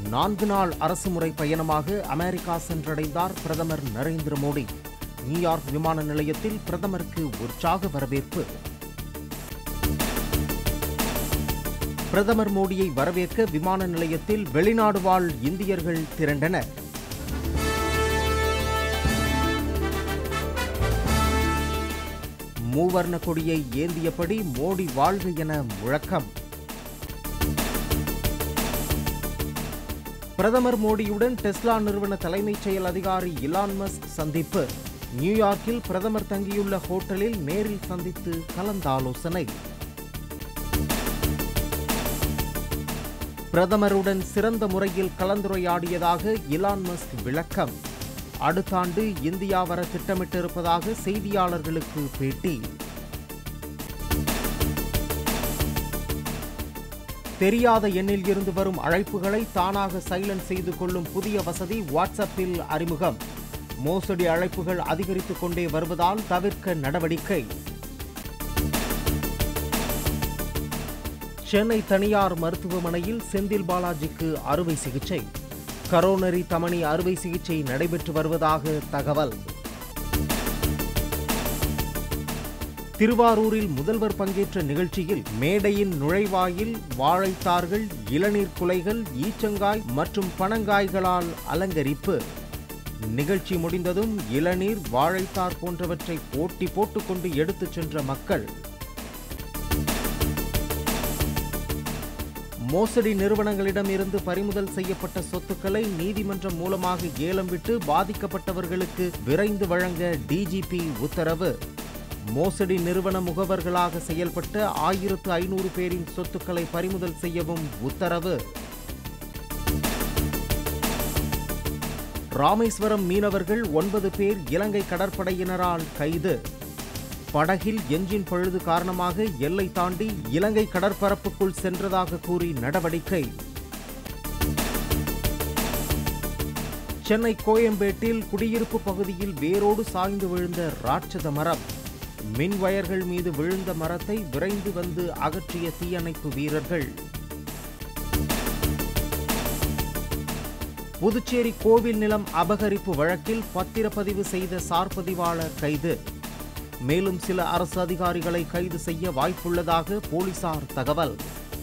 நான்கு நாள் அரசுமுறை பயணமாக அமெரிக்கா சென்றடைந்தார் பிரதமர் நரேந்திர மோடி நியூயார்க் விமான நிலையத்தில் பிரதமருக்கு உற்சாக வரவேற்பு பிரதமர் மோடியை வரவேற்க விமான நிலையத்தில் வெளிநாடு வாழ் இந்தியர்கள் திரண்டனர் மூவர்ண கொடியை ஏந்தியபடி மோடி வாழ்க என முழக்கம் பிரதமர் மோடியுடன் டெஸ்லா நிறுவன தலைமைச் செயல் அதிகாரி இலான் மஸ்க் சந்திப்பு நியூயார்க்கில் பிரதமர் தங்கியுள்ள ஹோட்டலில் நேரில் சந்தித்து கலந்தாலோசனை பிரதமருடன் சிறந்த முறையில் கலந்துரையாடியதாக இலான் மஸ்க் விளக்கம் அடுத்த ஆண்டு இந்தியா வர திட்டமிட்டிருப்பதாக செய்தியாளர்களுக்கு பேட்டி தெரியாத எண்ணில் இருந்து வரும் அழைப்புகளை தானாக சைலண்ட் செய்து கொள்ளும் புதிய வசதி வாட்ஸ்அப்பில் அறிமுகம் மோசடி அழைப்புகள் அதிகரித்துக் கொண்டே வருவதால் தவிர்க்க நடவடிக்கை சென்னை தனியார் மருத்துவமனையில் செந்தில் பாலாஜிக்கு அறுவை சிகிச்சை கரோனரி தமனி அறுவை சிகிச்சை நடைபெற்று வருவதாக தகவல் திருவாரூரில் முதல்வர் பங்கேற்ற நிகழ்ச்சியில் மேடையின் நுழைவாயில் வாழைத்தார்கள் இளநீர் குலைகள் ஈச்சங்காய் மற்றும் பனங்காய்களால் அலங்கரிப்பு நிகழ்ச்சி முடிந்ததும் இளநீர் வாழைத்தார் போன்றவற்றை போட்டி போட்டுக்கொண்டு எடுத்துச் சென்ற மக்கள் மோசடி நிறுவனங்களிடம் இருந்து பறிமுதல் செய்யப்பட்ட சொத்துக்களை நீதிமன்றம் மூலமாக ஏலம் விட்டு பாதிக்கப்பட்டவர்களுக்கு விரைந்து வழங்க டிஜிபி உத்தரவு மோசடி நிறுவன முகவர்களாக செயல்பட்ட ஆயிரத்து ஐநூறு பேரின் சொத்துக்களை பறிமுதல் செய்யவும் உத்தரவு ராமேஸ்வரம் மீனவர்கள் ஒன்பது பேர் இலங்கை கடற்படையினரால் கைது படகில் என்ஜின் பழுது காரணமாக எல்லை தாண்டி இலங்கை கடற்பரப்புக்குள் சென்றதாக கூறி நடவடிக்கை சென்னை கோயம்பேட்டில் குடியிருப்பு பகுதியில் வேரோடு சாய்ந்து விழுந்த ராட்சத மரம் மின் வயர்கள் மீது விழுந்த மரத்தை விரைந்து வந்து அகற்றிய தீயணைப்பு வீரர்கள் புதுச்சேரி கோவில் நிலம் அபகரிப்பு வழக்கில் பத்திரப்பதிவு செய்த சார் பதிவாளர் கைது மேலும் சில அரசு அதிகாரிகளை கைது செய்ய வாய்ப்புள்ளதாக போலீசார் தகவல்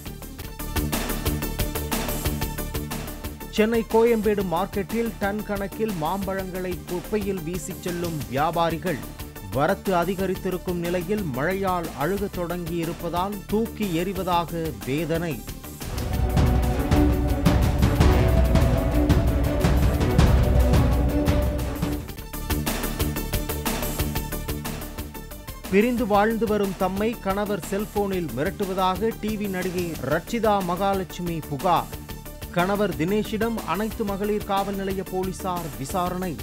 சென்னை கோயம்பேடு மார்க்கெட்டில் டன் கணக்கில் மாம்பழங்களை குப்பையில் வீசிச் செல்லும் வியாபாரிகள் வரத்து அதிகரித்திருக்கும் நிலையில் மழையால் அழுகத் தொடங்கியிருப்பதால் தூக்கி எறிவதாக வேதனை பிரிந்து வாழ்ந்து வரும் தம்மை கணவர் செல்போனில் மிரட்டுவதாக டிவி நடிகை ரட்சிதா மகாலட்சுமி புகார் கணவர் தினேஷிடம் அனைத்து மகளிர் காவல் நிலைய போலீசார் விசாரணை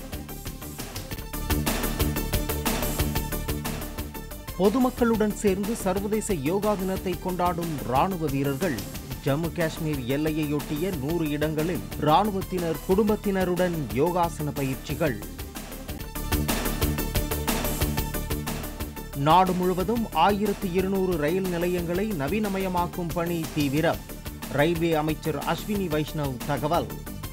பொதுமக்களுடன் சேர்ந்து சர்வதேச யோகா தினத்தை கொண்டாடும் ராணுவ வீரர்கள் ஜம்மு காஷ்மீர் எல்லையையொட்டிய நூறு இடங்களில் ராணுவத்தினர் குடும்பத்தினருடன் யோகாசன பயிற்சிகள் நாடு முழுவதும் ஆயிரத்தி இருநூறு ரயில் நிலையங்களை நவீனமயமாக்கும் பணி தீவிரம் ரயில்வே அமைச்சர் அஸ்வினி வைஷ்ணவ் தகவல்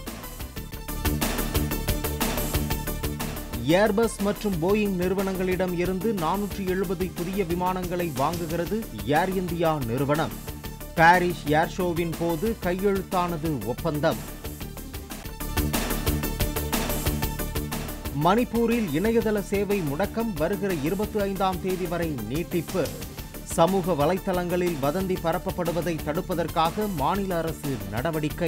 ஏர்பஸ் மற்றும் போயிங் நிறுவனங்களிடம் இருந்து நானூற்றி எழுபது புதிய விமானங்களை வாங்குகிறது ஏர் இந்தியா நிறுவனம் பாரிஸ் ஏர் ஷோவின் போது கையெழுத்தானது ஒப்பந்தம் மணிப்பூரில் இணையதள சேவை முடக்கம் வருகிற இருபத்தி ஐந்தாம் தேதி வரை நீட்டிப்பு சமூக வலைத்தளங்களில் வதந்தி பரப்பப்படுவதை தடுப்பதற்காக மாநில அரசு நடவடிக்கை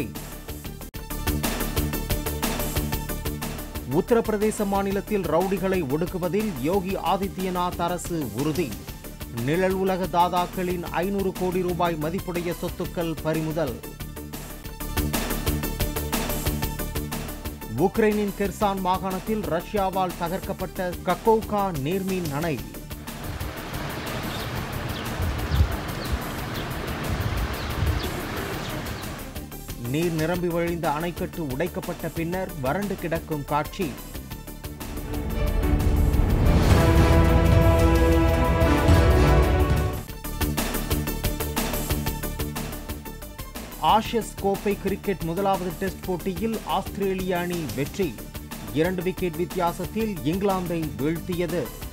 உத்தரப்பிரதேச மாநிலத்தில் ரவுடிகளை ஒடுக்குவதில் யோகி ஆதித்யநாத் அரசு உறுதி நிழல் உலக தாதாக்களின் ஐநூறு கோடி ரூபாய் மதிப்புடைய சொத்துக்கள் பறிமுதல் உக்ரைனின் கெர்சான் மாகாணத்தில் ரஷ்யாவால் தகர்க்கப்பட்ட கக்கோகா நீர்மீன் அணை நீர் நிரம்பி வழிந்த அணைக்கட்டு உடைக்கப்பட்ட பின்னர் வறண்டு கிடக்கும் காட்சி ஆஷஸ் கோப்பை கிரிக்கெட் முதலாவது டெஸ்ட் போட்டியில் ஆஸ்திரேலிய அணி வெற்றி இரண்டு விக்கெட் வித்தியாசத்தில் இங்கிலாந்தை வீழ்த்தியது